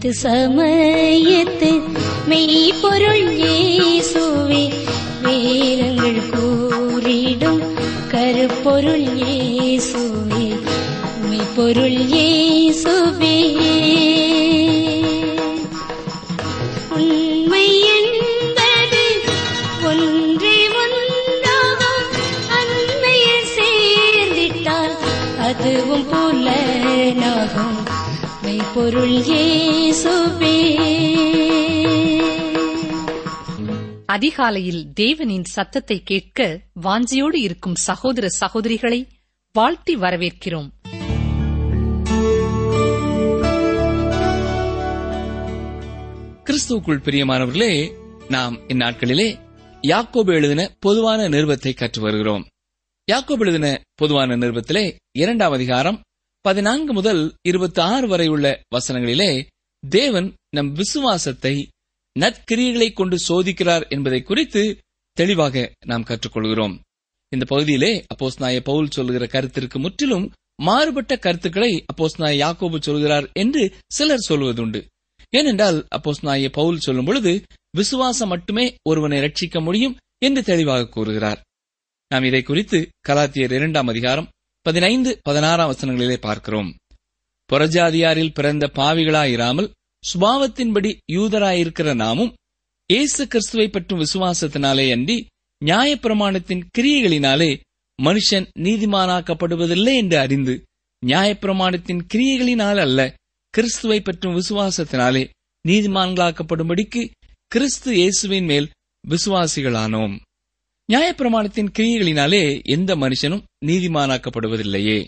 மீட்பு சமயத்து மெய்ப்பொருள் இயேசுவே வேதங்கள் கூறிடும் கருப்பொருள் இயேசுவே மெய்ப்பொருள் இயேசுவே உண்மை என்பது ஒன்றே ஒன்றாகும் அன்மையில் சேர்ந்திட்டால் அதுவும் புலனாகும் மெய்ப்பொருள் இயேசுவே அதிகாலையில் தேவனின் சத்தத்தை கேட்க வாஞ்சியோடு இருக்கும் சகோதர சகோதரிகளை வாழ்த்தி வரவேற்கிறோம் கிறிஸ்துவுக்குள் பிரியமானவர்களே நாம் இந்நாட்களிலே யாக்கோபு எழுதின பொதுவான நிருபத்தை கற்று வருகிறோம் யாக்கோபு எழுதின பொதுவான நிருபத்திலே இரண்டாம் அதிகாரம் பதினான்கு முதல் இருபத்தி ஆறு வரை உள்ள வசனங்களிலே தேவன் நம் விசுவாசத்தை நற்கிரியைகளை கொண்டு சோதிக்கிறார் என்பதை குறித்து தெளிவாக நாம் கற்றுக்கொள்கிறோம் இந்த பகுதியிலே அப்போஸ் நாய பவுல் சொல்லுகிற கருத்திற்கு முற்றிலும் மாறுபட்ட கருத்துக்களை அப்போஸ் நாய யாக்கோபு சொல்கிறார் என்று சிலர் சொல்வதுண்டு ஏனென்றால் அப்போஸ் நாய பவுல் சொல்லும் பொழுது விசுவாசம் மட்டுமே ஒருவனை ரட்சிக்க முடியும் என்று தெளிவாக கூறுகிறார் நாம் இதை குறித்து கலாத்தியர் இரண்டாம் அதிகாரம் பதினைந்து பதினாறாம் வசனங்களிலே பார்க்கிறோம் புறஜாதியாரில் பிறந்த பாவிகளாயிராமல் சுபாவத்தின்படி யூதராயிருக்கிற நாமும் இயேசு கிறிஸ்துவை பற்றும் விசுவாசத்தினாலே அன்றி நியாயப்பிரமாணத்தின் கிரியைகளினாலே மனுஷன் நீதிமானாக்கப்படுவதில்லை என்று அறிந்து நியாயப்பிரமாணத்தின் கிரியைகளினால் அல்ல கிறிஸ்துவை பற்றும் விசுவாசத்தினாலே நீதிமான்களாக்கப்படும்படிக்கு கிறிஸ்து இயேசுவின் மேல் விசுவாசிகளானோம் நியாயப்பிரமாணத்தின் கிரியைகளினாலே எந்த மனுஷனும் நீதிமானாக்கப்படுவதில்லையே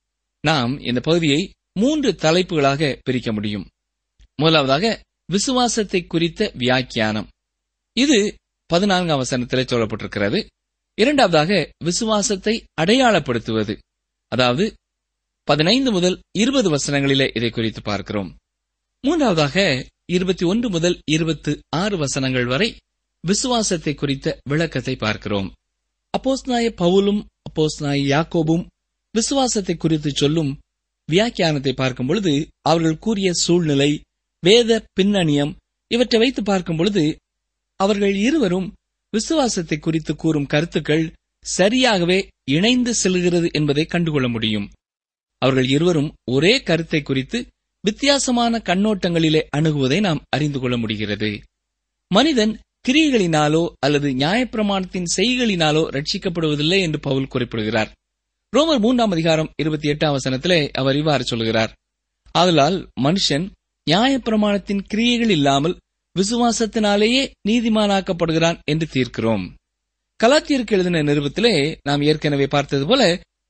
நாம் இந்த பகுதியை மூன்று தலைப்புகளாக பிரிக்க முடியும் முதலாவதாக விசுவாசத்தை குறித்த வியாக்கியானம் இது பதினான்காம் வசனத்திலே சொல்லப்பட்டிருக்கிறது இரண்டாவதாக விசுவாசத்தை அடையாளப்படுத்துவது அதாவது பதினைந்து முதல் இருபது வசனங்களிலே இதை குறித்து பார்க்கிறோம் மூன்றாவதாக இருபத்தி ஒன்று முதல் இருபத்து ஆறு வசனங்கள் வரை விசுவாசத்தை குறித்த விளக்கத்தை பார்க்கிறோம் அப்போஸ்நாய பவுலும் அப்போஸ்நாய யாக்கோபும் விசுவாசத்தை குறித்து சொல்லும் வியாக்கியானத்தை பார்க்கும் பொழுது அவர்கள் கூறிய சூழ்நிலை வேத பின்னணியம் இவற்றை வைத்து பார்க்கும் பொழுது அவர்கள் இருவரும் விசுவாசத்தை குறித்து கூறும் கருத்துக்கள் சரியாகவே இணைந்து செல்கிறது என்பதை கண்டுகொள்ள முடியும் அவர்கள் இருவரும் ஒரே கருத்தை குறித்து வித்தியாசமான கண்ணோட்டங்களிலே அணுகுவதை நாம் அறிந்து கொள்ள முடிகிறது மனிதன் கிரியைகளினாலோ அல்லது நியாயப்பிரமாணத்தின் செய்களினாலோ ரட்சிக்கப்படுவதில்லை என்று பவுல் குறிப்பிடுகிறார் ரோமர் மூன்றாம் அதிகாரம் இருபத்தி எட்டாம் வசனத்திலே அவர் இவ்வாறு சொல்கிறார் ஆதலால் மனுஷன் நியாயப்பிரமாணத்தின் கிரியைகள் இல்லாமல் விசுவாசத்தினாலேயே நீதிமானாக்கப்படுகிறான் என்று தீர்க்கிறோம் கலாத்தியருக்கு எழுதின நிறுவத்திலே நாம் ஏற்கனவே பார்த்தது போல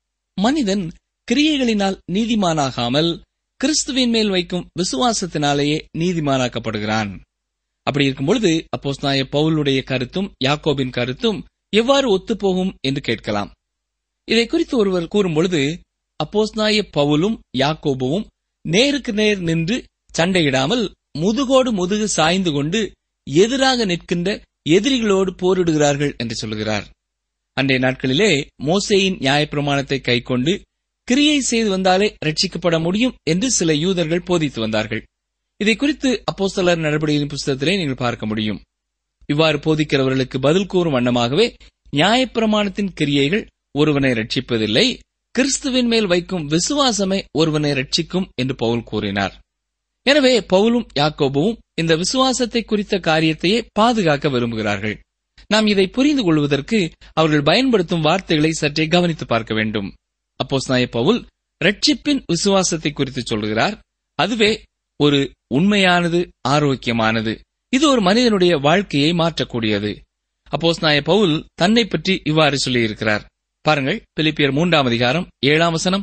மனிதன் கிரியைகளினால் நீதிமானாகாமல் கிறிஸ்துவின் மேல் வைக்கும் விசுவாசத்தினாலேயே நீதிமானாக்கப்படுகிறான் அப்படி இருக்கும் பொழுது அப்போஸ் நாய பவுலுடைய கருத்தும் யாக்கோபின் கருத்தும் எவ்வாறு ஒத்துப்போகும் என்று கேட்கலாம் இதை குறித்து ஒருவர் கூறும் பொழுது அப்போஸ்நாய பவுலும் யாக்கோபுவும் நேருக்கு நேர் நின்று சண்டையிடாமல் முதுகோடு முதுகு சாய்ந்து கொண்டு எதிராக நிற்கின்ற எதிரிகளோடு போரிடுகிறார்கள் என்று சொல்கிறார் அன்றைய நாட்களிலே மோசேயின் நியாயப்பிரமாணத்தை கைக்கொண்டு கிரியை செய்து வந்தாலே ரட்சிக்கப்பட முடியும் என்று சில யூதர்கள் போதித்து வந்தார்கள் இதை குறித்து அப்போஸ்தலர் நடவடிக்கையின் புஸ்தகத்திலே நீங்கள் பார்க்க முடியும் இவ்வாறு போதிக்கிறவர்களுக்கு பதில் கூறும் வண்ணமாகவே நியாயப்பிரமாணத்தின் கிரியைகள் ஒருவனை ரட்சிப்பதில்லை கிறிஸ்துவின் மேல் வைக்கும் விசுவாசமே ஒருவனை ரட்சிக்கும் என்று பவுல் கூறினார் எனவே பவுலும் யாக்கோபுவும் இந்த விசுவாசத்தை குறித்த காரியத்தையே பாதுகாக்க விரும்புகிறார்கள் நாம் இதை புரிந்து கொள்வதற்கு அவர்கள் பயன்படுத்தும் வார்த்தைகளை சற்றே கவனித்து பார்க்க வேண்டும் அப்போஸ் நாய பவுல் ரட்சிப்பின் விசுவாசத்தை குறித்து சொல்கிறார் அதுவே ஒரு உண்மையானது ஆரோக்கியமானது இது ஒரு மனிதனுடைய வாழ்க்கையை மாற்றக்கூடியது அப்போஸ் நாய பவுல் தன்னை பற்றி இவ்வாறு சொல்லியிருக்கிறார் பாருங்கள் பிலிப்பியர் மூன்றாம் அதிகாரம் ஏழாம் வசனம்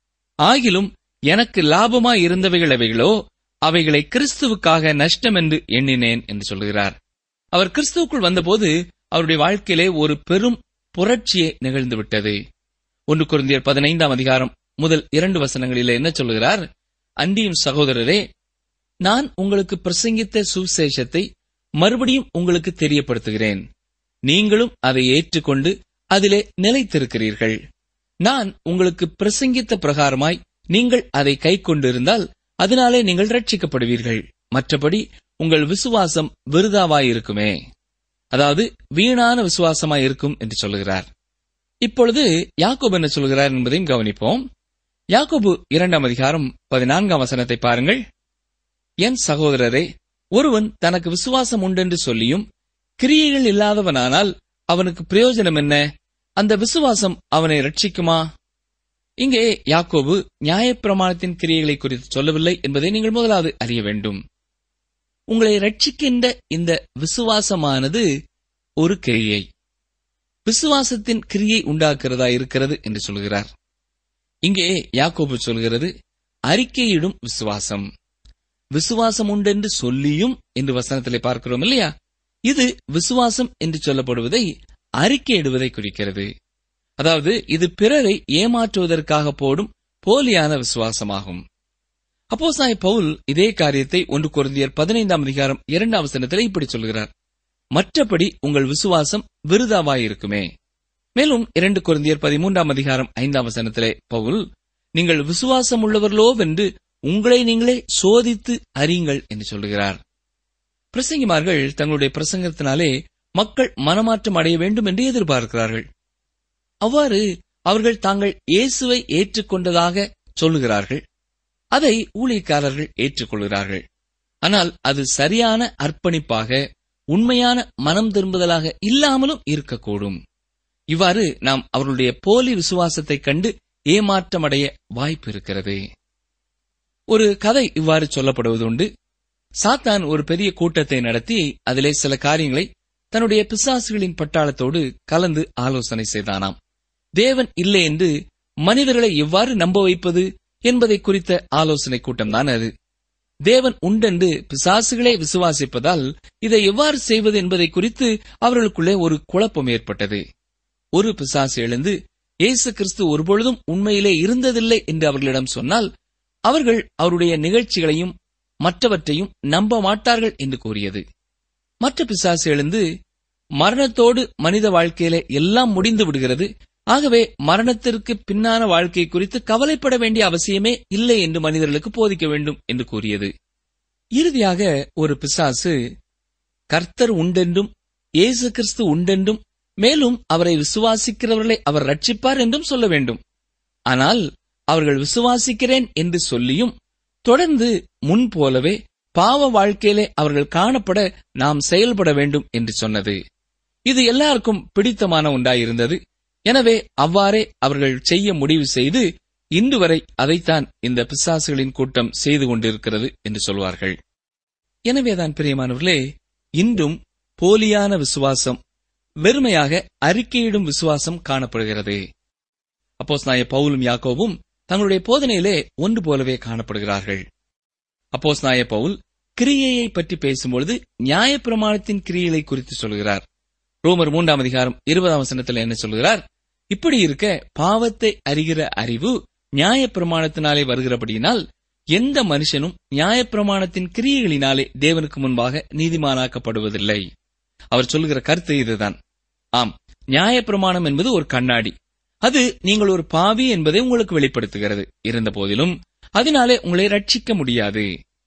ஆகிலும் எனக்கு லாபமாய் இருந்தவைகள் அவைகளோ அவைகளை கிறிஸ்துவுக்காக நஷ்டம் என்று எண்ணினேன் என்று சொல்கிறார் அவர் கிறிஸ்துவுக்குள் வந்தபோது அவருடைய வாழ்க்கையிலே ஒரு பெரும் புரட்சியே நிகழ்ந்துவிட்டது ஒன்று குருந்தியர் பதினைந்தாம் அதிகாரம் முதல் இரண்டு வசனங்களிலே என்ன சொல்கிறார் அன்றியும் சகோதரரே நான் உங்களுக்கு பிரசங்கித்த சுவிசேஷத்தை மறுபடியும் உங்களுக்கு தெரியப்படுத்துகிறேன் நீங்களும் அதை ஏற்றுக்கொண்டு அதிலே நிலைத்திருக்கிறீர்கள் நான் உங்களுக்கு பிரசங்கித்த பிரகாரமாய் நீங்கள் அதை கை கொண்டிருந்தால் அதனாலே நீங்கள் ரட்சிக்கப்படுவீர்கள் மற்றபடி உங்கள் விசுவாசம் விருதாவாயிருக்குமே அதாவது வீணான விசுவாசமாய் இருக்கும் என்று சொல்லுகிறார் இப்பொழுது யாக்கோபு என்ன சொல்கிறார் என்பதையும் கவனிப்போம் யாக்கோபு இரண்டாம் அதிகாரம் பதினான்காம் வசனத்தை பாருங்கள் என் சகோதரரே ஒருவன் தனக்கு விசுவாசம் உண்டென்று சொல்லியும் கிரியைகள் இல்லாதவனானால் அவனுக்கு பிரயோஜனம் என்ன அந்த விசுவாசம் அவனை ரட்சிக்குமா இங்கே யாக்கோபு நியாயப்பிரமாணத்தின் கிரியைகளை குறித்து சொல்லவில்லை என்பதை நீங்கள் முதலாவது அறிய வேண்டும் உங்களை ரட்சிக்கின்ற இந்த விசுவாசமானது ஒரு கிரியை விசுவாசத்தின் கிரியை உண்டாக்குறதா இருக்கிறது என்று சொல்கிறார் இங்கே யாக்கோபு சொல்கிறது அறிக்கையிடும் விசுவாசம் விசுவாசம் உண்டென்று சொல்லியும் என்று வசனத்திலே பார்க்கிறோம் இல்லையா இது விசுவாசம் என்று சொல்லப்படுவதை அறிக்கையிடுவதை குறிக்கிறது அதாவது இது பிறரை ஏமாற்றுவதற்காக போடும் போலியான விசுவாசமாகும் அப்போஸ்தாய பவுல் இதே காரியத்தை ஒன்று குருந்தியர் பதினைந்தாம் அதிகாரம் இரண்டாம் வசனத்திலே இப்படி சொல்கிறார் மற்றபடி உங்கள் விசுவாசம் விருதாவாயிருக்குமே மேலும் இரண்டு குருந்தியர் பதிமூன்றாம் அதிகாரம் ஐந்தாம் வசனத்திலே பவுல் நீங்கள் விசுவாசம் உள்ளவர்களோவென்று உங்களை நீங்களே சோதித்து அறியுங்கள் என்று சொல்கிறார் பிரசங்கிமார்கள் தங்களுடைய பிரசங்கத்தினாலே மக்கள் மனமாற்றம் அடைய வேண்டும் என்று எதிர்பார்க்கிறார்கள் அவ்வாறு அவர்கள் தாங்கள் இயேசுவை ஏற்றுக்கொண்டதாக சொல்லுகிறார்கள் அதை ஊழியக்காரர்கள் ஏற்றுக்கொள்கிறார்கள் ஆனால் அது சரியான அர்ப்பணிப்பாக உண்மையான மனம் திரும்புதலாக இல்லாமலும் இருக்கக்கூடும் இவ்வாறு நாம் அவர்களுடைய போலி விசுவாசத்தைக் கண்டு ஏமாற்றமடைய வாய்ப்பு இருக்கிறது ஒரு கதை இவ்வாறு சொல்லப்படுவதுண்டு சாத்தான் ஒரு பெரிய கூட்டத்தை நடத்தி அதிலே சில காரியங்களை தன்னுடைய பிசாசுகளின் பட்டாளத்தோடு கலந்து ஆலோசனை செய்தானாம் தேவன் இல்லை என்று மனிதர்களை எவ்வாறு நம்ப வைப்பது என்பதை குறித்த ஆலோசனை கூட்டம்தான் அது தேவன் உண்டென்று பிசாசுகளே விசுவாசிப்பதால் இதை எவ்வாறு செய்வது என்பதை குறித்து அவர்களுக்குள்ளே ஒரு குழப்பம் ஏற்பட்டது ஒரு பிசாசு எழுந்து இயேசு கிறிஸ்து ஒருபொழுதும் உண்மையிலே இருந்ததில்லை என்று அவர்களிடம் சொன்னால் அவர்கள் அவருடைய நிகழ்ச்சிகளையும் மற்றவற்றையும் நம்ப மாட்டார்கள் என்று கூறியது மற்ற பிசாசு எழுந்து மரணத்தோடு மனித வாழ்க்கையிலே எல்லாம் முடிந்து விடுகிறது ஆகவே மரணத்திற்கு பின்னான வாழ்க்கை குறித்து கவலைப்பட வேண்டிய அவசியமே இல்லை என்று மனிதர்களுக்கு போதிக்க வேண்டும் என்று கூறியது இறுதியாக ஒரு பிசாசு கர்த்தர் உண்டென்றும் இயேசு கிறிஸ்து உண்டென்றும் மேலும் அவரை விசுவாசிக்கிறவர்களை அவர் ரட்சிப்பார் என்றும் சொல்ல வேண்டும் ஆனால் அவர்கள் விசுவாசிக்கிறேன் என்று சொல்லியும் தொடர்ந்து முன் போலவே பாவ வாழ்க்கையிலே அவர்கள் காணப்பட நாம் செயல்பட வேண்டும் என்று சொன்னது இது எல்லாருக்கும் பிடித்தமான ஒன்றாயிருந்தது எனவே அவ்வாறே அவர்கள் செய்ய முடிவு செய்து இன்று வரை அதைத்தான் இந்த பிசாசுகளின் கூட்டம் செய்து கொண்டிருக்கிறது என்று சொல்வார்கள் எனவேதான் பிரியமானவர்களே இன்றும் போலியான விசுவாசம் வெறுமையாக அறிக்கையிடும் விசுவாசம் காணப்படுகிறது அப்போஸ் நாய பவுலும் யாக்கோவும் தங்களுடைய போதனையிலே ஒன்று போலவே காணப்படுகிறார்கள் அப்போஸ் நாய பவுல் கிரியையை பற்றி பேசும்பொழுது நியாயப்பிரமாணத்தின் கிரியைகளை குறித்து சொல்கிறார் ரோமர் மூன்றாம் அதிகாரம் இருபதாம் வசனத்தில் என்ன சொல்கிறார் இப்படி இருக்க பாவத்தை அறிகிற அறிவு நியாயப்பிரமாணத்தினாலே வருகிறபடியினால் எந்த மனுஷனும் நியாயப்பிரமாணத்தின் கிரியைகளினாலே தேவனுக்கு முன்பாக நீதிமானாக்கப்படுவதில்லை அவர் சொல்லுகிற கருத்து இதுதான் ஆம் நியாயப்பிரமாணம் என்பது ஒரு கண்ணாடி அது நீங்கள் ஒரு பாவி என்பதை உங்களுக்கு வெளிப்படுத்துகிறது இருந்த போதிலும் அதனாலே உங்களை ரட்சிக்க முடியாது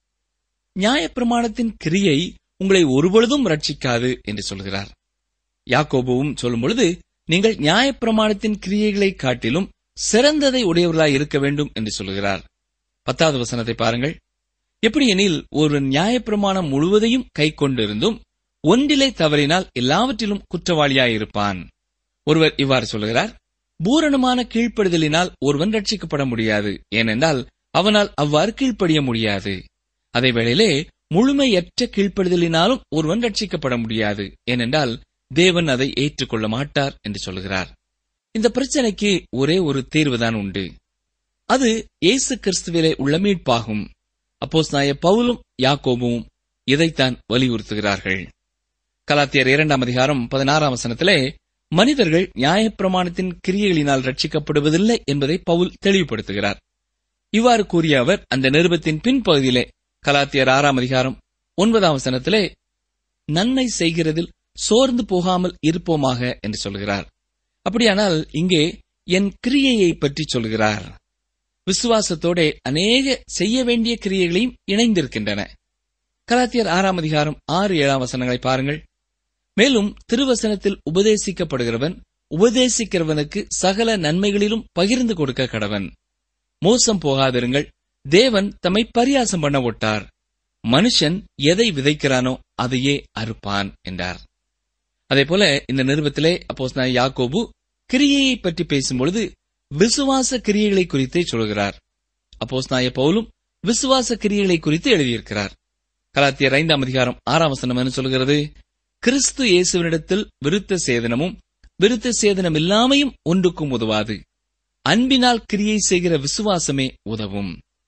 நியாயப்பிரமாணத்தின் கிரியை உங்களை ஒருபொழுதும் ரட்சிக்காது என்று சொல்கிறார் யாக்கோபுவும் சொல்லும் பொழுது நீங்கள் நியாயப்பிரமாணத்தின் கிரியைகளை காட்டிலும் சிறந்ததை உடையவர்களாய் இருக்க வேண்டும் என்று சொல்கிறார் பத்தாவது வசனத்தை பாருங்கள் எப்படி எனில் ஒரு நியாயப்பிரமாணம் முழுவதையும் கை கொண்டிருந்தும் ஒன்றிலே தவறினால் எல்லாவற்றிலும் குற்றவாளியாயிருப்பான் ஒருவர் இவ்வாறு சொல்கிறார் பூரணமான கீழ்ப்படுதலினால் ஒருவன் ரட்சிக்கப்பட முடியாது ஏனென்றால் அவனால் அவ்வாறு கீழ்ப்படிய முடியாது அதே வேளையிலே முழுமையற்ற கீழ்ப்படுதலினாலும் ஒருவன் ரட்சிக்கப்பட முடியாது ஏனென்றால் தேவன் அதை ஏற்றுக்கொள்ள மாட்டார் என்று சொல்கிறார் இந்த பிரச்சனைக்கு ஒரே ஒரு தீர்வுதான் உண்டு அது இயேசு கிறிஸ்துவிலே உள்ள மீட்பாகும் அப்போஸ் நாய பவுலும் யாக்கோபும் இதைத்தான் வலியுறுத்துகிறார்கள் கலாத்தியர் இரண்டாம் அதிகாரம் பதினாறாம் வசனத்திலே மனிதர்கள் நியாயப்பிரமாணத்தின் கிரியைகளினால் ரட்சிக்கப்படுவதில்லை என்பதை பவுல் தெளிவுபடுத்துகிறார் இவ்வாறு கூறிய அவர் அந்த நிருபத்தின் பின்பகுதியிலே கலாத்தியர் ஆறாம் அதிகாரம் ஒன்பதாம் வசனத்திலே நன்மை செய்கிறதில் சோர்ந்து போகாமல் இருப்போமாக என்று சொல்கிறார் அப்படியானால் இங்கே என் கிரியையை பற்றி சொல்கிறார் விசுவாசத்தோட அநேக செய்ய வேண்டிய கிரியைகளையும் இணைந்திருக்கின்றன கலாத்தியர் ஆறாம் அதிகாரம் ஆறு ஏழாம் வசனங்களை பாருங்கள் மேலும் திருவசனத்தில் உபதேசிக்கப்படுகிறவன் உபதேசிக்கிறவனுக்கு சகல நன்மைகளிலும் பகிர்ந்து கொடுக்க கடவன் மோசம் போகாதிருங்கள் தேவன் தம்மை பரியாசம் பண்ண விட்டார் மனுஷன் எதை விதைக்கிறானோ அதையே அறுப்பான் என்றார் அதே போல இந்த நிருபத்திலே அப்போஸ் யாக்கோபு கிரியையை பற்றி பேசும்பொழுது விசுவாச கிரியைகளை குறித்தே சொல்கிறார் அப்போஸ் பவுலும் விசுவாச கிரியைகளை குறித்து எழுதியிருக்கிறார் கலாத்தியர் ஐந்தாம் அதிகாரம் ஆறாம் வசனம் என்ன சொல்கிறது கிறிஸ்து இயேசுவினிடத்தில் விருத்த சேதனமும் விருத்த சேதனம் இல்லாமையும் ஒன்றுக்கும் உதவாது அன்பினால் கிரியை செய்கிற விசுவாசமே உதவும்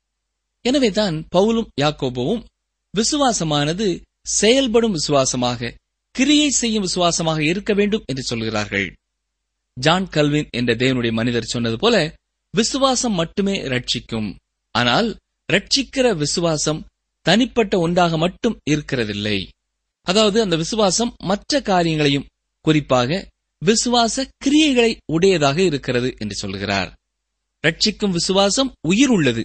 எனவேதான் பவுலும் யாக்கோபுவும் விசுவாசமானது செயல்படும் விசுவாசமாக கிரியை செய்யும் விசுவாசமாக இருக்க வேண்டும் என்று சொல்கிறார்கள் ஜான் கல்வின் என்ற தேவனுடைய மனிதர் சொன்னது போல விசுவாசம் மட்டுமே ரட்சிக்கும் ஆனால் ரட்சிக்கிற விசுவாசம் தனிப்பட்ட ஒன்றாக மட்டும் இருக்கிறதில்லை அதாவது அந்த விசுவாசம் மற்ற காரியங்களையும் குறிப்பாக விசுவாச கிரியைகளை உடையதாக இருக்கிறது என்று சொல்கிறார் ரட்சிக்கும் விசுவாசம் உயிர் உள்ளது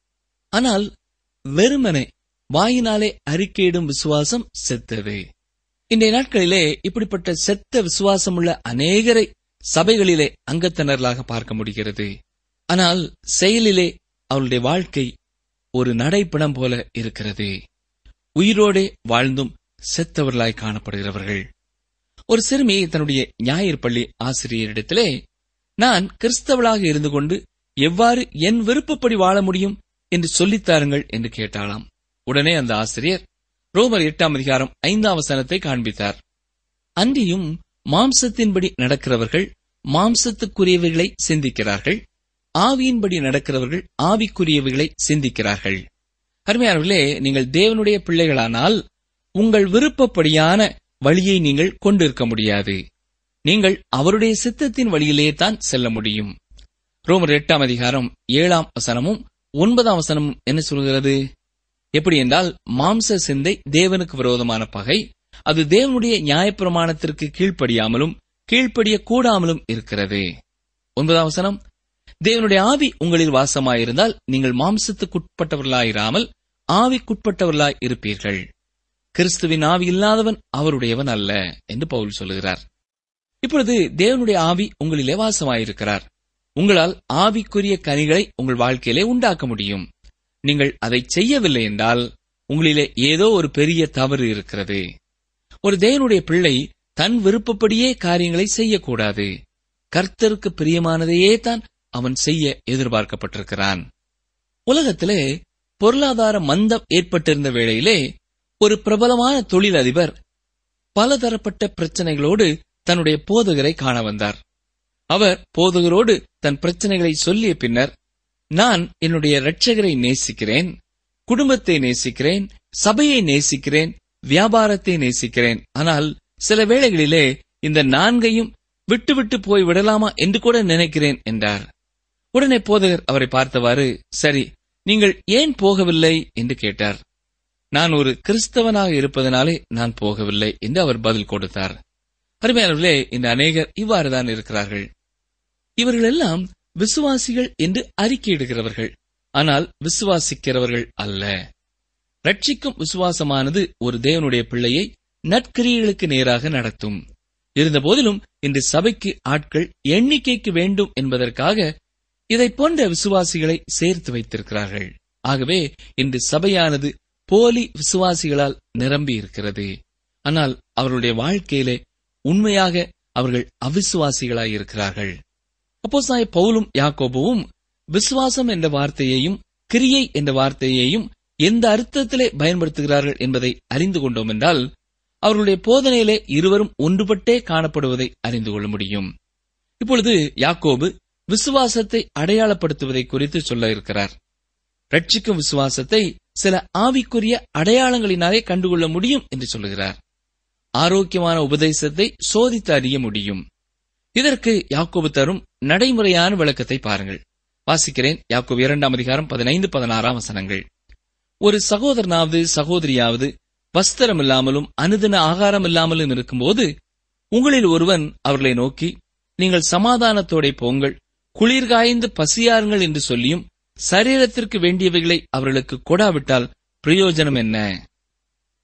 ஆனால் வெறுமனே வாயினாலே அறிக்கையிடும் விசுவாசம் செத்தது இன்றைய நாட்களிலே இப்படிப்பட்ட செத்த விசுவாசமுள்ள அநேகரை சபைகளிலே அங்கத்தினர்களாக பார்க்க முடிகிறது ஆனால் செயலிலே அவளுடைய வாழ்க்கை ஒரு நடைப்படம் போல இருக்கிறது உயிரோடே வாழ்ந்தும் செத்தவர்களாய் காணப்படுகிறவர்கள் ஒரு சிறுமி தன்னுடைய ஞாயிறு பள்ளி ஆசிரியரிடத்திலே நான் கிறிஸ்தவளாக இருந்து கொண்டு எவ்வாறு என் விருப்பப்படி வாழ முடியும் என்று சொல்லித்தாருங்கள் என்று கேட்டாளாம் உடனே அந்த ஆசிரியர் ரோமர் எட்டாம் அதிகாரம் ஐந்தாம் வசனத்தை காண்பித்தார் அன்றியும் மாம்சத்தின்படி நடக்கிறவர்கள் மாம்சத்துக்குரியவைகளை சிந்திக்கிறார்கள் ஆவியின்படி நடக்கிறவர்கள் ஆவிக்குரியவைகளை சிந்திக்கிறார்கள் அருமையானவர்களே நீங்கள் தேவனுடைய பிள்ளைகளானால் உங்கள் விருப்பப்படியான வழியை நீங்கள் கொண்டிருக்க முடியாது நீங்கள் அவருடைய சித்தத்தின் வழியிலே தான் செல்ல முடியும் ரோமர் எட்டாம் அதிகாரம் ஏழாம் வசனமும் ஒன்பதாம் வசனமும் என்ன சொல்கிறது எப்படி என்றால் மாம்ச சிந்தை தேவனுக்கு விரோதமான பகை அது தேவனுடைய நியாயப்பிரமாணத்திற்கு கீழ்ப்படியாமலும் கீழ்ப்படிய கூடாமலும் இருக்கிறது ஒன்பதாம் வசனம் தேவனுடைய ஆவி உங்களில் வாசமாயிருந்தால் நீங்கள் மாம்சத்துக்குட்பட்டவர்களாயிராமல் ஆவிக்குட்பட்டவர்களாய் இருப்பீர்கள் கிறிஸ்துவின் ஆவி இல்லாதவன் அவருடையவன் அல்ல என்று பவுல் சொல்லுகிறார் இப்பொழுது தேவனுடைய ஆவி உங்களிலே வாசமாயிருக்கிறார் உங்களால் ஆவிக்குரிய கனிகளை உங்கள் வாழ்க்கையிலே உண்டாக்க முடியும் நீங்கள் அதை செய்யவில்லை என்றால் உங்களிலே ஏதோ ஒரு பெரிய தவறு இருக்கிறது ஒரு தேவனுடைய பிள்ளை தன் விருப்பப்படியே காரியங்களை செய்யக்கூடாது கர்த்தருக்கு பிரியமானதையே தான் அவன் செய்ய எதிர்பார்க்கப்பட்டிருக்கிறான் உலகத்திலே பொருளாதார மந்தம் ஏற்பட்டிருந்த வேளையிலே ஒரு பிரபலமான தொழிலதிபர் பலதரப்பட்ட பிரச்சனைகளோடு தன்னுடைய போதகரை காண வந்தார் அவர் போதகரோடு தன் பிரச்சனைகளை சொல்லிய பின்னர் நான் என்னுடைய இரட்சகரை நேசிக்கிறேன் குடும்பத்தை நேசிக்கிறேன் சபையை நேசிக்கிறேன் வியாபாரத்தை நேசிக்கிறேன் ஆனால் சில வேளைகளிலே இந்த நான்கையும் விட்டுவிட்டு போய் விடலாமா என்று கூட நினைக்கிறேன் என்றார் உடனே போதகர் அவரை பார்த்தவாறு சரி நீங்கள் ஏன் போகவில்லை என்று கேட்டார் நான் ஒரு கிறிஸ்தவனாக இருப்பதனாலே நான் போகவில்லை என்று அவர் பதில் கொடுத்தார் அருமையானவர்களே இந்த அநேகர் இவ்வாறுதான் இருக்கிறார்கள் இவர்கள் எல்லாம் விசுவாசிகள் என்று அறிக்கையிடுகிறவர்கள் ஆனால் விசுவாசிக்கிறவர்கள் அல்ல ரட்சிக்கும் விசுவாசமானது ஒரு தேவனுடைய பிள்ளையை நற்கிரியைகளுக்கு நேராக நடத்தும் இருந்தபோதிலும் இன்று சபைக்கு ஆட்கள் எண்ணிக்கைக்கு வேண்டும் என்பதற்காக இதை போன்ற விசுவாசிகளை சேர்த்து வைத்திருக்கிறார்கள் ஆகவே இன்று சபையானது போலி விசுவாசிகளால் நிரம்பி இருக்கிறது ஆனால் அவர்களுடைய வாழ்க்கையிலே உண்மையாக அவர்கள் அவிசுவாசிகளாய் இருக்கிறார்கள் அப்போ சாய் பவுலும் யாக்கோபுவும் விசுவாசம் என்ற வார்த்தையையும் கிரியை என்ற வார்த்தையையும் எந்த அர்த்தத்திலே பயன்படுத்துகிறார்கள் என்பதை அறிந்து கொண்டோம் என்றால் அவர்களுடைய போதனையிலே இருவரும் ஒன்றுபட்டே காணப்படுவதை அறிந்து கொள்ள முடியும் இப்பொழுது யாக்கோபு விசுவாசத்தை அடையாளப்படுத்துவதை குறித்து சொல்ல இருக்கிறார் ரட்சிக்கும் விசுவாசத்தை சில ஆவிக்குரிய அடையாளங்களினாலே கண்டுகொள்ள முடியும் என்று சொல்லுகிறார் ஆரோக்கியமான உபதேசத்தை சோதித்து அறிய முடியும் இதற்கு யாக்கோபு தரும் நடைமுறையான விளக்கத்தை பாருங்கள் வாசிக்கிறேன் யாக்கோபு இரண்டாம் அதிகாரம் பதினைந்து பதினாறாம் வசனங்கள் ஒரு சகோதரனாவது சகோதரியாவது வஸ்திரம் இல்லாமலும் அனுதின ஆகாரம் இல்லாமலும் இருக்கும்போது உங்களில் ஒருவன் அவர்களை நோக்கி நீங்கள் சமாதானத்தோட போங்கள் குளிர்காய்ந்து பசியாருங்கள் என்று சொல்லியும் சரீரத்திற்கு வேண்டியவைகளை அவர்களுக்கு கொடாவிட்டால் பிரயோஜனம் என்ன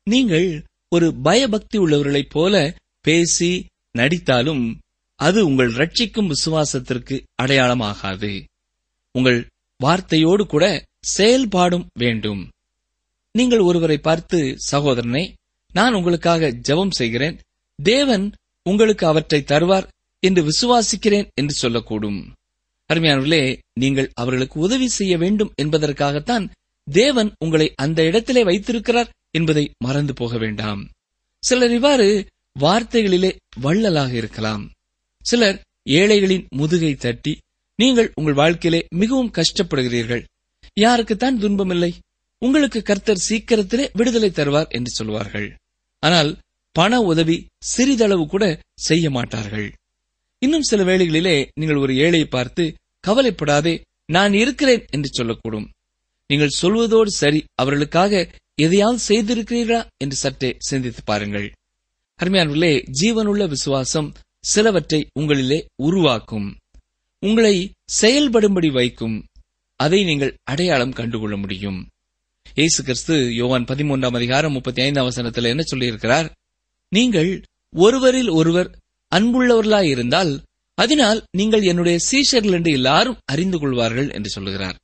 நீங்கள் ஒரு பயபக்தி உள்ளவர்களைப் போல பேசி நடித்தாலும் அது உங்கள் ரட்சிக்கும் விசுவாசத்திற்கு அடையாளமாகாது உங்கள் வார்த்தையோடு கூட செயல்பாடும் வேண்டும் நீங்கள் ஒருவரை பார்த்து சகோதரனே நான் உங்களுக்காக ஜெபம் செய்கிறேன் தேவன் உங்களுக்கு அவற்றை தருவார் என்று விசுவாசிக்கிறேன் என்று சொல்லக்கூடும் அருமையானவர்களே நீங்கள் அவர்களுக்கு உதவி செய்ய வேண்டும் என்பதற்காகத்தான் தேவன் உங்களை அந்த இடத்திலே வைத்திருக்கிறார் என்பதை மறந்து போக வேண்டாம் சிலர் இவ்வாறு வார்த்தைகளிலே வள்ளலாக இருக்கலாம் சிலர் ஏழைகளின் முதுகை தட்டி நீங்கள் உங்கள் வாழ்க்கையிலே மிகவும் கஷ்டப்படுகிறீர்கள் யாருக்குத்தான் துன்பமில்லை உங்களுக்கு கர்த்தர் சீக்கிரத்திலே விடுதலை தருவார் என்று சொல்வார்கள் ஆனால் பண உதவி சிறிதளவு கூட செய்ய மாட்டார்கள் இன்னும் சில வேளைகளிலே நீங்கள் ஒரு ஏழையை பார்த்து கவலைப்படாதே நான் இருக்கிறேன் என்று சொல்லக்கூடும் நீங்கள் சொல்வதோடு சரி அவர்களுக்காக எதையாவது செய்திருக்கிறீர்களா என்று சற்றே சிந்தித்து பாருங்கள் அருமையானவர்களே ஜீவனுள்ள விசுவாசம் சிலவற்றை உங்களிலே உருவாக்கும் உங்களை செயல்படும்படி வைக்கும் அதை நீங்கள் அடையாளம் கண்டுகொள்ள முடியும் இயேசு கிறிஸ்து யோவான் பதிமூன்றாம் அதிகாரம் முப்பத்தி ஐந்தாம் வசனத்தில் என்ன சொல்லியிருக்கிறார் நீங்கள் ஒருவரில் ஒருவர் அன்புள்ளவர்களாய் இருந்தால் அதனால் நீங்கள் என்னுடைய சீஷர்கள் என்று எல்லாரும் அறிந்து கொள்வார்கள் என்று சொல்லுகிறார்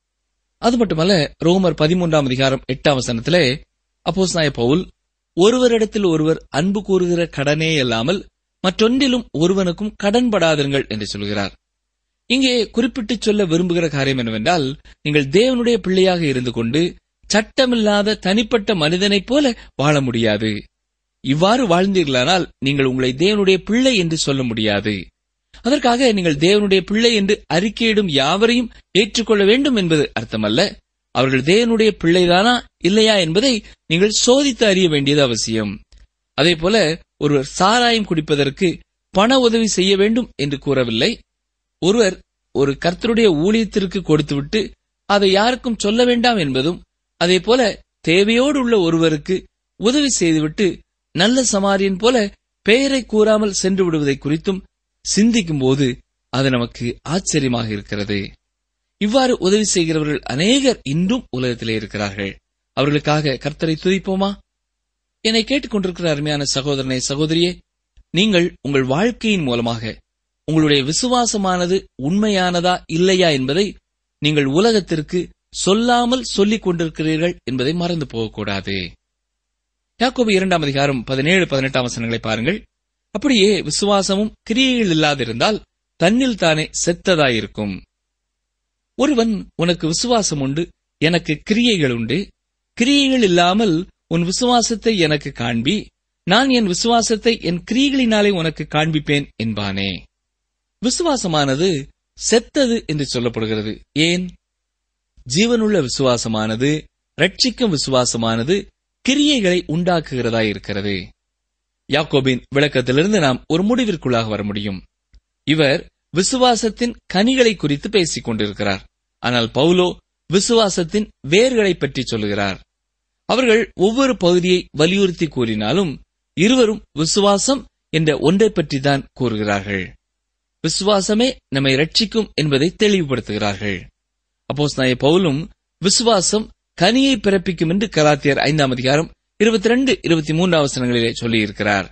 அது மட்டுமல்ல ரோமர் பதிமூன்றாம் அதிகாரம் எட்டாம் வசனத்திலே அப்போஸ் நாய பவுல் ஒருவரிடத்தில் ஒருவர் அன்பு கூறுகிற கடனே அல்லாமல் மற்றொன்றிலும் ஒருவனுக்கும் கடன்படாதிருங்கள் என்று சொல்கிறார் இங்கே குறிப்பிட்டு சொல்ல விரும்புகிற காரியம் என்னவென்றால் நீங்கள் தேவனுடைய பிள்ளையாக இருந்து கொண்டு சட்டமில்லாத தனிப்பட்ட மனிதனைப் போல வாழ முடியாது இவ்வாறு வாழ்ந்தீர்களானால் நீங்கள் உங்களை தேவனுடைய பிள்ளை என்று சொல்ல முடியாது அதற்காக நீங்கள் தேவனுடைய பிள்ளை என்று அறிக்கையிடும் யாவரையும் ஏற்றுக்கொள்ள வேண்டும் என்பது அர்த்தமல்ல அவர்கள் தேவனுடைய பிள்ளைதானா இல்லையா என்பதை நீங்கள் சோதித்து அறிய வேண்டியது அவசியம் அதே போல ஒருவர் சாராயம் குடிப்பதற்கு பண உதவி செய்ய வேண்டும் என்று கூறவில்லை ஒருவர் ஒரு கர்த்தருடைய ஊழியத்திற்கு கொடுத்துவிட்டு அதை யாருக்கும் சொல்ல வேண்டாம் என்பதும் அதே போல தேவையோடு உள்ள ஒருவருக்கு உதவி செய்துவிட்டு நல்ல சமாரியன் போல பெயரை கூறாமல் சென்று விடுவதை குறித்தும் சிந்திக்கும் போது அது நமக்கு ஆச்சரியமாக இருக்கிறது இவ்வாறு உதவி செய்கிறவர்கள் அநேகர் இன்றும் உலகத்திலே இருக்கிறார்கள் அவர்களுக்காக கர்த்தரை துதிப்போமா என்னை கேட்டுக்கொண்டிருக்கிற அருமையான சகோதரனை சகோதரியே நீங்கள் உங்கள் வாழ்க்கையின் மூலமாக உங்களுடைய விசுவாசமானது உண்மையானதா இல்லையா என்பதை நீங்கள் உலகத்திற்கு சொல்லாமல் சொல்லிக் கொண்டிருக்கிறீர்கள் என்பதை மறந்து போகக்கூடாது யாக்கோபு இரண்டாம் அதிகாரம் பதினேழு பதினெட்டாம் வசனங்களை பாருங்கள் அப்படியே விசுவாசமும் கிரியைகள் இல்லாதிருந்தால் தன்னில் தானே செத்ததாயிருக்கும் ஒருவன் உனக்கு விசுவாசம் உண்டு எனக்கு கிரியைகள் உண்டு கிரியைகள் இல்லாமல் உன் விசுவாசத்தை எனக்கு காண்பி நான் என் விசுவாசத்தை என் கிரியைகளினாலே உனக்கு காண்பிப்பேன் என்பானே விசுவாசமானது செத்தது என்று சொல்லப்படுகிறது ஏன் ஜீவனுள்ள விசுவாசமானது ரட்சிக்கும் விசுவாசமானது கிரியைகளை உண்டாக்குகிறதா இருக்கிறது யாக்கோபின் விளக்கத்திலிருந்து நாம் ஒரு முடிவிற்குள்ளாக வர முடியும் இவர் விசுவாசத்தின் கனிகளை குறித்து பேசிக் கொண்டிருக்கிறார் ஆனால் பவுலோ விசுவாசத்தின் வேர்களை பற்றி சொல்லுகிறார் அவர்கள் ஒவ்வொரு பகுதியை வலியுறுத்தி கூறினாலும் இருவரும் விசுவாசம் என்ற ஒன்றை பற்றி தான் கூறுகிறார்கள் விசுவாசமே நம்மை ரட்சிக்கும் என்பதை தெளிவுபடுத்துகிறார்கள் அப்போஸ் நாய பவுலும் விசுவாசம் கனியை பிறப்பிக்கும் என்று கலாத்தியர் ஐந்தாம் அதிகாரம் இருபத்தி ரெண்டு இருபத்தி மூன்று அவசரங்களிலே சொல்லியிருக்கிறார்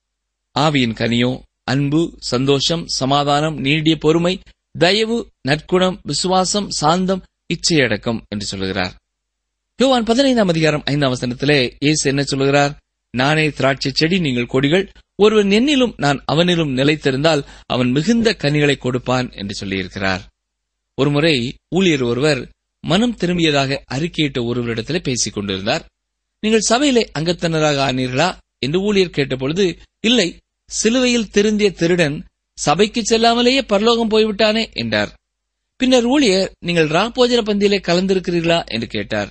ஆவியின் கனியோ அன்பு சந்தோஷம் சமாதானம் நீடிய பொறுமை தயவு நற்குணம் விசுவாசம் சாந்தம் இச்சையடக்கம் என்று சொல்லுகிறார் யோவான் பதினைந்தாம் அதிகாரம் ஐந்தாம் வசனத்திலே இயேசு என்ன சொல்லுகிறார் நானே திராட்சை செடி நீங்கள் கொடிகள் ஒருவன் என்னிலும் நான் அவனிலும் நிலைத்திருந்தால் அவன் மிகுந்த கனிகளை கொடுப்பான் என்று சொல்லியிருக்கிறார் ஒருமுறை ஊழியர் ஒருவர் மனம் திரும்பியதாக அறிக்கையிட்ட ஒருவரிடத்திலே பேசிக் கொண்டிருந்தார் நீங்கள் சபையிலே அங்கத்தினராக ஆனீர்களா என்று ஊழியர் கேட்டபொழுது இல்லை சிலுவையில் திருந்திய திருடன் சபைக்கு செல்லாமலேயே பரலோகம் போய்விட்டானே என்றார் பின்னர் ஊழியர் நீங்கள் ராப்போஜன பந்தியிலே கலந்திருக்கிறீர்களா என்று கேட்டார்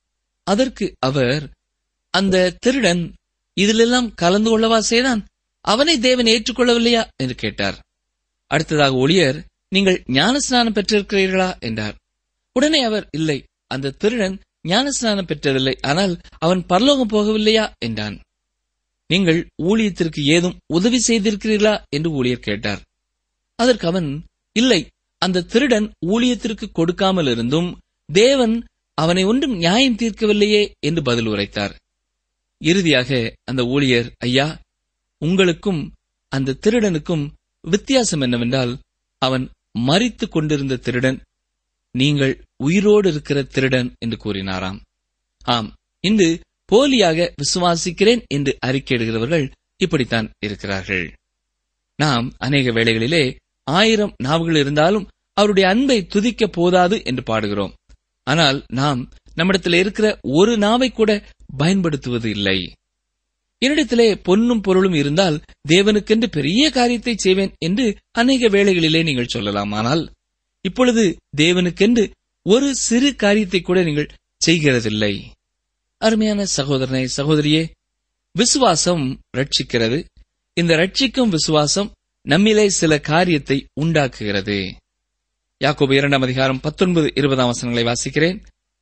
அதற்கு அவர் அந்த திருடன் இதிலெல்லாம் கலந்து கொள்ளவா செய்தான் அவனை தேவன் ஏற்றுக்கொள்ளவில்லையா என்று கேட்டார் அடுத்ததாக ஊழியர் நீங்கள் ஞானஸ்நானம் பெற்றிருக்கிறீர்களா என்றார் உடனே அவர் இல்லை அந்த திருடன் ஞானஸ்நானம் பெற்றதில்லை ஆனால் அவன் பரலோகம் போகவில்லையா என்றான் நீங்கள் ஊழியத்திற்கு ஏதும் உதவி செய்திருக்கிறீர்களா என்று ஊழியர் கேட்டார் அதற்கு அவன் இல்லை அந்த திருடன் ஊழியத்திற்கு கொடுக்காமல் இருந்தும் தேவன் அவனை ஒன்றும் நியாயம் தீர்க்கவில்லையே என்று பதில் உரைத்தார் இறுதியாக அந்த ஊழியர் ஐயா உங்களுக்கும் அந்த திருடனுக்கும் வித்தியாசம் என்னவென்றால் அவன் மறித்துக் கொண்டிருந்த திருடன் நீங்கள் உயிரோடு இருக்கிற திருடன் என்று கூறினாராம் ஆம் இன்று போலியாக விசுவாசிக்கிறேன் என்று அறிக்கையிடுகிறவர்கள் இப்படித்தான் இருக்கிறார்கள் நாம் அநேக வேளைகளிலே ஆயிரம் நாவுகள் இருந்தாலும் அவருடைய அன்பை துதிக்க போதாது என்று பாடுகிறோம் ஆனால் நாம் நம்மிடத்தில் இருக்கிற ஒரு நாவை கூட பயன்படுத்துவது இல்லை என்னிடத்திலே பொன்னும் பொருளும் இருந்தால் தேவனுக்கென்று பெரிய காரியத்தை செய்வேன் என்று அநேக வேளைகளிலே நீங்கள் சொல்லலாம் ஆனால் இப்பொழுது தேவனுக்கென்று ஒரு சிறு காரியத்தை கூட நீங்கள் செய்கிறதில்லை அருமையான சகோதரனை சகோதரியே விசுவாசம் ரட்சிக்கிறது இந்த ரட்சிக்கும் விசுவாசம் நம்மிலே சில காரியத்தை உண்டாக்குகிறது யாக்கோபு இரண்டாம் அதிகாரம் பத்தொன்பது இருபதாம் வசனங்களை வாசிக்கிறேன்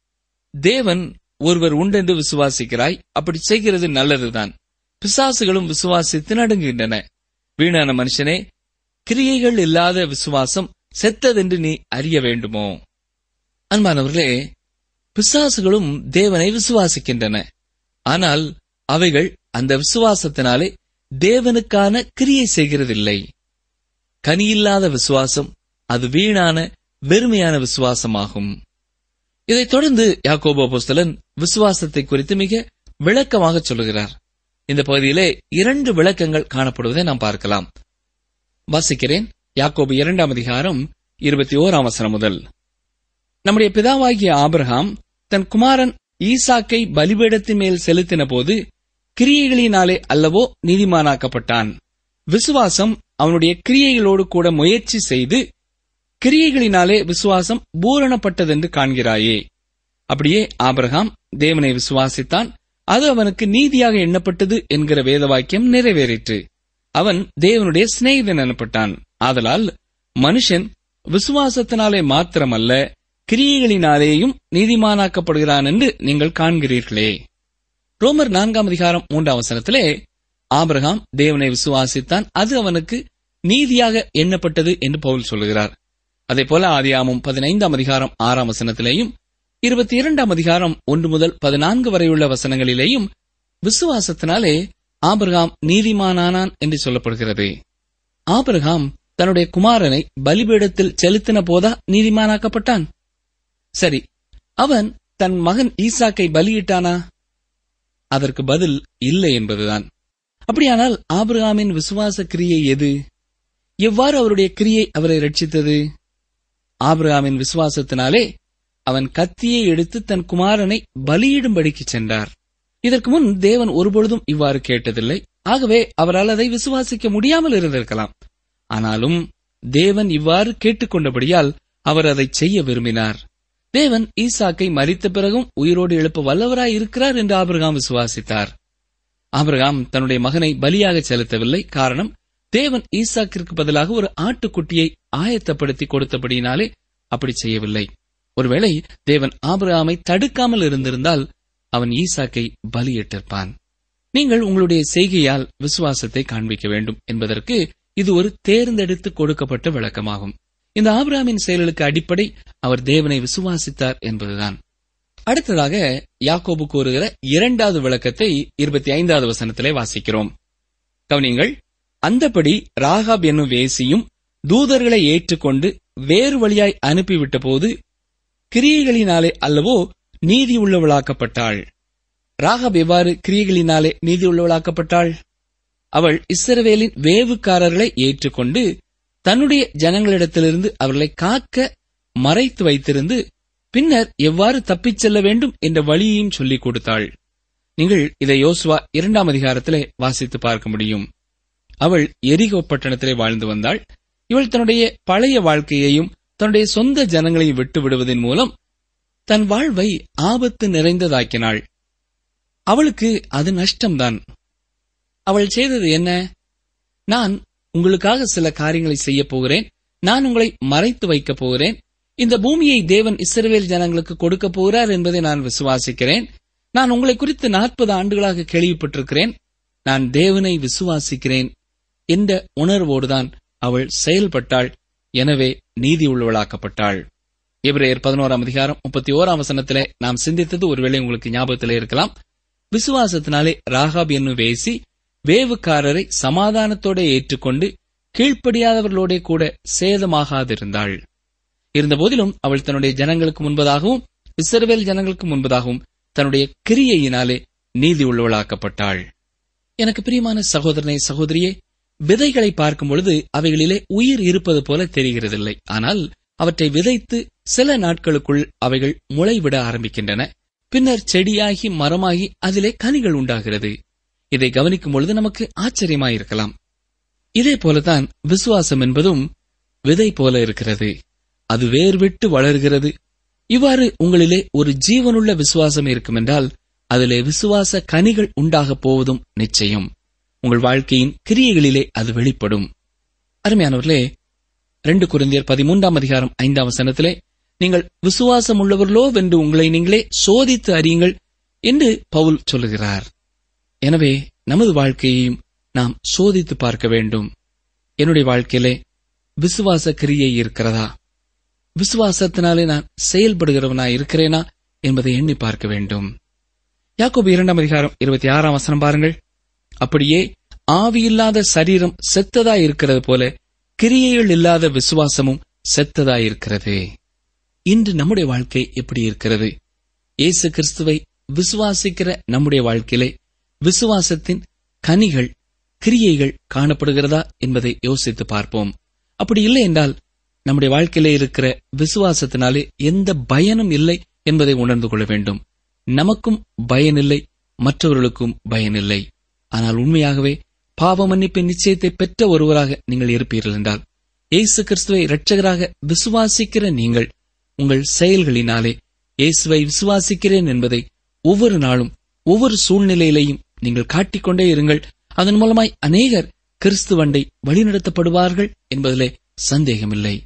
தேவன் ஒருவர் உண்டென்று விசுவாசிக்கிறாய் அப்படி செய்கிறது நல்லதுதான் பிசாசுகளும் விசுவாசித்து நடுங்குகின்றன வீணான மனுஷனே கிரியைகள் இல்லாத விசுவாசம் செத்ததென்று நீ அறிய வேண்டுமோ அன்பானவர்களே பிசாசுகளும் தேவனை விசுவாசிக்கின்றன ஆனால் அவைகள் அந்த விசுவாசத்தினாலே தேவனுக்கான கிரியை செய்கிறதில்லை கனியில்லாத விசுவாசம் அது வீணான வெறுமையான விசுவாசமாகும் இதைத் தொடர்ந்து யாக்கோபு அப்போஸ்தலன் விசுவாசத்தை குறித்து மிக விளக்கமாக சொல்லுகிறார் இந்த பகுதியிலே இரண்டு விளக்கங்கள் காணப்படுவதை நாம் பார்க்கலாம் வாசிக்கிறேன் யாக்கோபு இரண்டாம் அதிகாரம் இருபத்தி ஓராம் வசனம் முதல் நம்முடைய பிதாவாகிய ஆபிரகாம் தன் குமாரன் ஈசாக்கை பலிபீடத்தின் மேல் செலுத்தின போது கிரியைகளினாலே அல்லவோ நீதிமானாக்கப்பட்டான் விசுவாசம் அவனுடைய கிரியைகளோடு கூட முயற்சி செய்து கிரியைகளினாலே விசுவாசம் பூரணப்பட்டதென்று காண்கிறாயே அப்படியே ஆபிரகாம் தேவனை விசுவாசித்தான் அது அவனுக்கு நீதியாக எண்ணப்பட்டது என்கிற வேத வாக்கியம் நிறைவேறிற்று அவன் தேவனுடைய சிநேகிதன் எனப்பட்டான் ஆதலால் மனுஷன் விசுவாசத்தினாலே மாத்திரமல்ல கிரியைகளினாலேயும் நீதிமானாக்கப்படுகிறான் என்று நீங்கள் காண்கிறீர்களே ரோமர் நான்காம் அதிகாரம் மூன்றாம் வசனத்திலே ஆபிரகாம் தேவனை விசுவாசித்தான் அது அவனுக்கு நீதியாக எண்ணப்பட்டது என்று பவுல் சொல்லுகிறார் அதே போல ஆதியாமும் பதினைந்தாம் அதிகாரம் ஆறாம் வசனத்திலேயும் இருபத்தி இரண்டாம் அதிகாரம் ஒன்று முதல் பதினான்கு வரையுள்ள வசனங்களிலேயும் விசுவாசத்தினாலே ஆபிரகாம் நீதிமானானான் என்று சொல்லப்படுகிறது ஆபிரகாம் தன்னுடைய குமாரனை பலிபீடத்தில் செலுத்தின போதா நீதிமானாக்கப்பட்டான் சரி அவன் தன் மகன் ஈசாக்கை பலியிட்டானா அதற்கு பதில் இல்லை என்பதுதான் அப்படியானால் ஆபிரகாமின் விசுவாச கிரியை எது எவ்வாறு அவருடைய கிரியை அவரை ரட்சித்தது ஆபிரகாமின் விசுவாசத்தினாலே அவன் கத்தியை எடுத்து தன் குமாரனை பலியிடும்படிக்கு சென்றார் இதற்கு முன் தேவன் ஒருபொழுதும் இவ்வாறு கேட்டதில்லை ஆகவே அவரால் அதை விசுவாசிக்க முடியாமல் இருந்திருக்கலாம் ஆனாலும் தேவன் இவ்வாறு கேட்டுக்கொண்டபடியால் அவர் அதை செய்ய விரும்பினார் தேவன் ஈசாக்கை மறித்த பிறகும் உயிரோடு எழுப்ப வல்லவராய் இருக்கிறார் என்று ஆபிரகாம் விசுவாசித்தார் ஆபிரகாம் தன்னுடைய மகனை பலியாக செலுத்தவில்லை காரணம் தேவன் ஈசாக்கிற்கு பதிலாக ஒரு ஆட்டுக்குட்டியை ஆயத்தப்படுத்தி கொடுத்தபடியினாலே அப்படி செய்யவில்லை ஒருவேளை தேவன் ஆபிரகாமை தடுக்காமல் இருந்திருந்தால் அவன் ஈசாக்கை பலியிட்டிருப்பான் நீங்கள் உங்களுடைய செய்கையால் விசுவாசத்தை காண்பிக்க வேண்டும் என்பதற்கு இது ஒரு தேர்ந்தெடுத்து கொடுக்கப்பட்ட விளக்கமாகும் இந்த ஆபிரகாமின் செயல்களுக்கு அடிப்படை அவர் தேவனை விசுவாசித்தார் என்பதுதான் அடுத்ததாக யாக்கோபு கூறுகிற இரண்டாவது விளக்கத்தை இருபத்தி ஐந்தாவது வசனத்திலே வாசிக்கிறோம் கவனிங்கள் அந்தபடி ராகாப் என்னும் வேசியும் தூதர்களை ஏற்றுக்கொண்டு வேறு வழியாய் அனுப்பிவிட்ட போது கிரியைகளினாலே அல்லவோ நீதி உள்ளவளாக்கப்பட்டாள் ராகாப் எவ்வாறு கிரியைகளினாலே நீதி உள்ளவளாக்கப்பட்டாள் அவள் இஸ்ரவேலின் வேவுக்காரர்களை ஏற்றுக்கொண்டு தன்னுடைய ஜனங்களிடத்திலிருந்து அவர்களை காக்க மறைத்து வைத்திருந்து பின்னர் எவ்வாறு தப்பிச் செல்ல வேண்டும் என்ற வழியையும் சொல்லிக் கொடுத்தாள் நீங்கள் இதை யோசுவா இரண்டாம் அதிகாரத்திலே வாசித்து பார்க்க முடியும் அவள் எரிகோ பட்டணத்திலே வாழ்ந்து வந்தாள் இவள் தன்னுடைய பழைய வாழ்க்கையையும் தன்னுடைய சொந்த ஜனங்களையும் விட்டு விடுவதன் மூலம் தன் வாழ்வை ஆபத்து நிறைந்ததாக்கினாள் அவளுக்கு அது நஷ்டம்தான் அவள் செய்தது என்ன நான் உங்களுக்காக சில காரியங்களை செய்ய போகிறேன் நான் உங்களை மறைத்து வைக்கப் போகிறேன் இந்த பூமியை தேவன் இஸ்ரவேல் ஜனங்களுக்கு கொடுக்க போகிறார் என்பதை நான் விசுவாசிக்கிறேன் நான் உங்களை குறித்து நாற்பது ஆண்டுகளாக கேள்விப்பட்டிருக்கிறேன் நான் தேவனை விசுவாசிக்கிறேன் என்ற உணர்வோடுதான் அவள் செயல்பட்டாள் எனவே நீதி உள்ளவளாக்கப்பட்டாள் எபிரேயர் பதினோராம் அதிகாரம் முப்பத்தி ஓராம் வசனத்திலே நாம் சிந்தித்தது ஒருவேளை உங்களுக்கு ஞாபகத்திலே இருக்கலாம் விசுவாசத்தினாலே ராகாப் என்னும் வேசி வேவுக்காரரை சமாதானத்தோட ஏற்றுக்கொண்டு கீழ்ப்படியாதவர்களோட கூட சேதமாகாதிருந்தாள் இருந்தபோதிலும் அவள் தன்னுடைய ஜனங்களுக்கு முன்பதாகவும் இஸ்ரவேல் ஜனங்களுக்கு முன்பதாகவும் தன்னுடைய கிரியையினாலே நீதி உள்ளவளாக்கப்பட்டாள் எனக்கு பிரியமான சகோதரனை சகோதரியே விதைகளை பார்க்கும் பொழுது அவைகளிலே உயிர் இருப்பது போல தெரிகிறதில்லை ஆனால் அவற்றை விதைத்து சில நாட்களுக்குள் அவைகள் முளைவிட ஆரம்பிக்கின்றன பின்னர் செடியாகி மரமாகி அதிலே கனிகள் உண்டாகிறது இதை கவனிக்கும் பொழுது நமக்கு ஆச்சரியமாயிருக்கலாம் இதே போலதான் விசுவாசம் என்பதும் விதை போல இருக்கிறது அது வேர் விட்டு வளர்கிறது இவ்வாறு உங்களிலே ஒரு ஜீவனுள்ள விசுவாசம் இருக்குமென்றால் அதிலே விசுவாச கனிகள் உண்டாகப் போவதும் நிச்சயம் உங்கள் வாழ்க்கையின் கிரியைகளிலே அது வெளிப்படும் அருமையானவர்களே ரெண்டு குருந்தியர் பதிமூன்றாம் அதிகாரம் ஐந்தாம் வசனத்திலே நீங்கள் விசுவாசம் உள்ளவர்களோ வென்று உங்களை நீங்களே சோதித்து அறியுங்கள் என்று பவுல் சொல்லுகிறார் எனவே நமது வாழ்க்கையையும் நாம் சோதித்து பார்க்க வேண்டும் என்னுடைய வாழ்க்கையிலே விசுவாச கிரியை இருக்கிறதா விசுவாசத்தினாலே நான் செயல்படுகிறவனா இருக்கிறேனா என்பதை எண்ணி பார்க்க வேண்டும் யாக்கோபு இரண்டாம் அதிகாரம் இருபத்தி ஆறாம் வசனம் பாருங்கள் அப்படியே ஆவியில்லாத சரீரம் செத்ததா இருக்கிறது போல கிரியைகள் இல்லாத விசுவாசமும் செத்ததா இருக்கிறது இன்று நம்முடைய வாழ்க்கை எப்படி இருக்கிறது இயேசு கிறிஸ்துவை விசுவாசிக்கிற நம்முடைய வாழ்க்கையிலே விசுவாசத்தின் கனிகள் கிரியைகள் காணப்படுகிறதா என்பதை யோசித்து பார்ப்போம் அப்படி இல்லை என்றால் நம்முடைய வாழ்க்கையிலே இருக்கிற விசுவாசத்தினாலே எந்த பயனும் இல்லை என்பதை உணர்ந்து கொள்ள வேண்டும் நமக்கும் பயனில்லை மற்றவர்களுக்கும் பயனில்லை ஆனால் உண்மையாகவே பாவ மன்னிப்பின் நிச்சயத்தை பெற்ற ஒருவராக நீங்கள் இருப்பீர்கள் என்றால் இயேசு கிறிஸ்துவை இரட்சகராக விசுவாசிக்கிற நீங்கள் உங்கள் செயல்களினாலே இயேசுவை விசுவாசிக்கிறேன் என்பதை ஒவ்வொரு நாளும் ஒவ்வொரு சூழ்நிலையிலையும் நீங்கள் காட்டிக்கொண்டே இருங்கள் அதன் மூலமாய் அநேகர் கிறிஸ்துவண்டை வழிநடத்தப்படுவார்கள் என்பதிலே சந்தேகமில்லை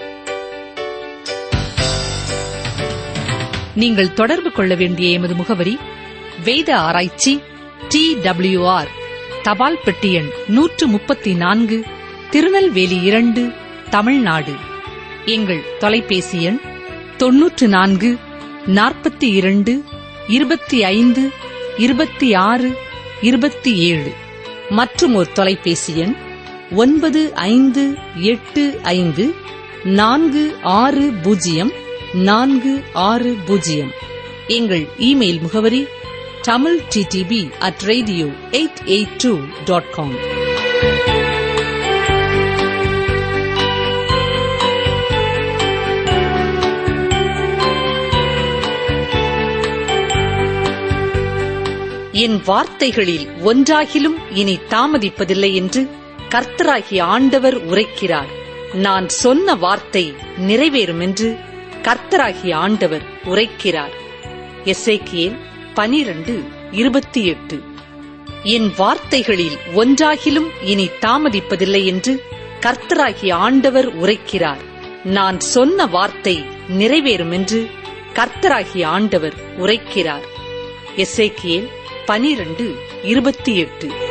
நீங்கள் தொடர்பு கொள்ள வேண்டிய எமது முகவரி வேத ஆராய்ச்சி டி ஆர் தபால் பெட்டி எண் நூற்று முப்பத்தி நான்கு திருநெல்வேலி இரண்டு தமிழ்நாடு எங்கள் தொலைபேசி எண் தொன்னூற்று நான்கு நாற்பத்தி இரண்டு இருபத்தி ஐந்து இருபத்தி ஆறு இருபத்தி ஏழு மற்றும் ஒரு தொலைபேசி எண் ஒன்பது ஐந்து எட்டு ஐந்து நான்கு ஆறு பூஜ்ஜியம் நான்கு ஆறு பூஜ்ஜியம் எங்கள் இமெயில் முகவரி Tamil DTP at radio eight eight two dot com என் வார்த்தைகளில் ஒன்றாகிலும் இனி தாமதிப்பதில்லை என்று கர்த்தராகிய ஆண்டவர் உரைக்கிறார் நான் சொன்ன வார்த்தை நிறைவேறும் என்று கர்த்தராகிய ஆண்டவர் உரைக்கிறார் எசேக்கியேல் பனிரண்டு இருபத்தி எட்டு என் வார்த்தைகளில் ஒன்றாகிலும் இனி தாமதிப்பதில்லை என்று கர்த்தராகிய ஆண்டவர் உரைக்கிறார் நான் சொன்ன வார்த்தை நிறைவேறும் என்று கர்த்தராகிய ஆண்டவர் உரைக்கிறார் எசேக்கியேல் பனிரண்டு இருபத்தி எட்டு